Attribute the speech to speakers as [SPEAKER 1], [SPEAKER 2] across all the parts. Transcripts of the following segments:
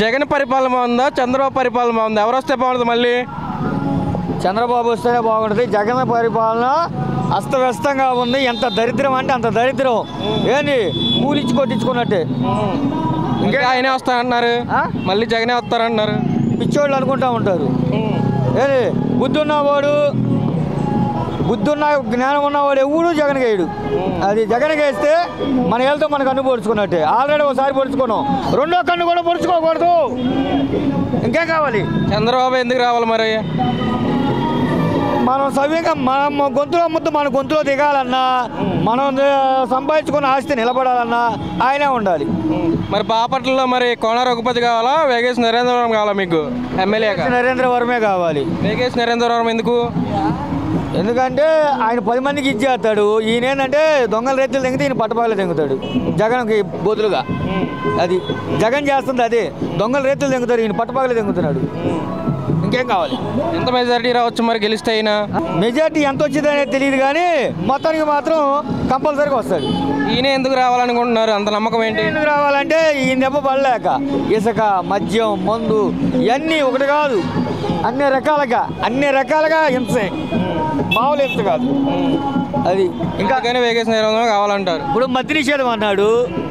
[SPEAKER 1] జగన్ పరిపాలన బాగుందా చంద్రబాబు పరిపాలన బాగుందా ఎవరు వస్తే బాగుంటుంది మళ్ళీ
[SPEAKER 2] చంద్రబాబు వస్తేనే బాగుంటుంది జగన్ పరిపాలన అస్తవ్యస్తంగా ఉంది ఎంత దరిద్రం అంటే అంత దరిద్రం ఏంది కూలిచ్చి కొట్టించుకున్నట్టే
[SPEAKER 1] ఇంకా ఆయనే వస్తానంటున్నారు
[SPEAKER 2] ఆ?
[SPEAKER 1] మళ్ళీ జగనే వస్తారంటున్నారు
[SPEAKER 2] పిచ్చోళ్ళు అనుకుంటా ఉంటారు ఏది బుద్ధి ఉన్నవాడు బుద్ధి ఉన్న జ్ఞానం ఉన్నవాడు ఎవడు జగన్ గేయడు అది జగన్ వేస్తే మన వెళ్తే మన కన్ను పొడుచుకున్నట్టే ఆల్రెడీ ఒకసారి పొడుచుకున్నాం రెండో కన్ను కూడా పొడుచుకోకూడదు ఇంకేం కావాలి
[SPEAKER 1] చంద్రబాబు ఎందుకు రావాలి మరి
[SPEAKER 2] మనం సవ్యంగా మనం గొంతులో ముద్దు మన గొంతులో దిగాలన్నా మనం ఆ, సంపాదించుకున్న ఆస్తి నిలబడాలన్నా ఆయనే ఉండాలి
[SPEAKER 1] మరి బాపట్లలో మరి కోన రఘుపతి కావాలా వేగేశ్ నరేంద్రవరం కావాలా మీకు ఎమ్మెల్యేగా
[SPEAKER 2] నరేంద్ర వర్మే కావాలి
[SPEAKER 1] వేగేశ్ నరేంద్రవరం ఎందుకు
[SPEAKER 2] ఎందుకంటే ఆయన పది మందికి ఇచ్చేస్తాడు ఈయన ఏంటంటే దొంగల రైతులు తెంగితే ఈయన పట్టపాలు తెంగుతాడు జగన్కి బోతులుగా అది జగన్ చేస్తుంది అదే దొంగల రైతులు తెంగుతాడు ఈయన పట్టపాలు తెంగుతున్నాడు ఇంకేం కావాలి
[SPEAKER 1] ఎంత మెజారిటీ రావచ్చు మరి గెలిస్తే అయినా
[SPEAKER 2] మెజార్టీ ఎంత వచ్చింది అనేది తెలియదు కానీ మొత్తానికి మాత్రం కంపల్సరీగా వస్తాడు
[SPEAKER 1] ఈయన ఎందుకు రావాలనుకుంటున్నారు అంత నమ్మకం ఏంటి
[SPEAKER 2] ఎందుకు రావాలంటే ఈ దెబ్బ పడలేక ఇసుక మద్యం మందు ఇవన్నీ ఒకటి కాదు అన్ని రకాలుగా అన్ని రకాలుగా హింసే మామూలు హింస కాదు అది ఇంకా
[SPEAKER 1] ఇంకా వేగేశ్ నరేంద్రవరం కావాలంటారు
[SPEAKER 2] ఇప్పుడు మద్య నిషేధం అన్నాడు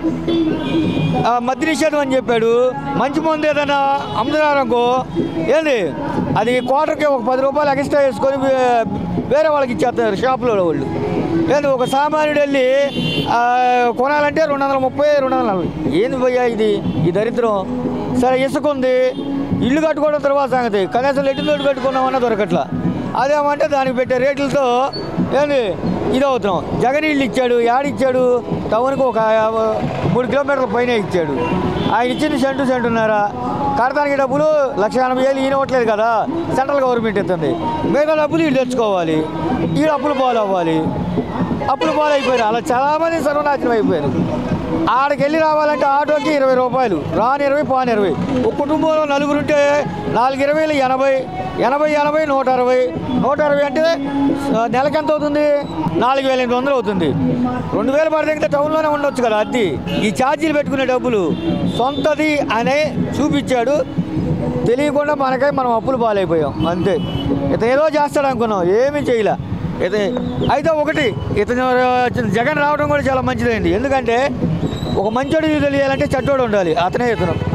[SPEAKER 2] ఆ మద్య నిషేధం అని చెప్పాడు మంచి మందు ఏదైనా అమ్ముతున్నారనుకో ఏంది అది క్వార్టర్కి ఒక పది రూపాయలు ఎక్స్ట్రా వేసుకొని వే- వేరే వాళ్ళకి ఇచ్చేస్తున్నారు షాపులో వాళ్ళు ఏంది ఒక సామాన్యుడు వెళ్ళి ఆ, కొనాలంటే రెండు వందల ముప్పై రెండు వందల నలభై ఏంది పోయా ఇది ఈ దరిద్రం సరే ఇసుక ఉంది ఇల్లు కట్టుకోవడం తర్వాత సంగతి కనీసం లెట్టిన తోటి కట్టుకున్నామన్నా దొరకట్లా అదేమంటే దానికి పెట్టే రేట్లతో ఏంది ఇది అవుతున్నాం జగన్ ఇల్లు ఇచ్చాడు యాడిచ్చాడు టౌన్కి ఒక యాభై- మూడు కిలోమీటర్ల పైన ఇచ్చాడు ఆయన ఇచ్చింది సెంటు సెంటున్నారా కడతానికి డబ్బులు లక్ష ఎనభై వేలు ఈయన ఇవ్వట్లేదు కదా సెంట్రల్ గవర్నమెంట్ ఇస్తుంది మిగతా డబ్బులు వీళ్ళు తెచ్చుకోవాలి ఈ అప్పులు పాలు అవ్వాలి అప్పులు పాలు అయిపోయారు అలా చాలామంది సర్వనాశనం అయిపోయారు ఆడికి వెళ్ళి రావాలంటే ఆటోకి ఇరవై రూపాయలు రాని ఇరవై పాని ఇరవై ఒక కుటుంబంలో నలుగురు ఉంటే నాలుగు ఇరవైలు ఎనభై ఎనభై ఎనభై నూట అరవై నూట అరవై అంటే ఆ, నెలకి ఎంత అవుతుంది నాలుగు వేల ఎనిమిది వందలు అవుతుంది రెండు వేలు పడితే టౌన్లోనే ఉండొచ్చు కదా అద్దె ఈ ఛార్జీలు పెట్టుకునే డబ్బులు సొంతది అనే చూపించాడు తెలియకుండా మనకై మనం అప్పులు పాలైపోయాం అంతే ఇతను ఏదో చేస్తాడు అనుకున్నాం ఏమీ చేయలే అయితే అయితే ఒకటి ఇతను జగన్ రావడం కూడా చాలా మంచిదైంది ఎందుకంటే ఒక మంచోడు తెలియాలంటే చెడ్డోడు ఉండాలి అతనే ఇతను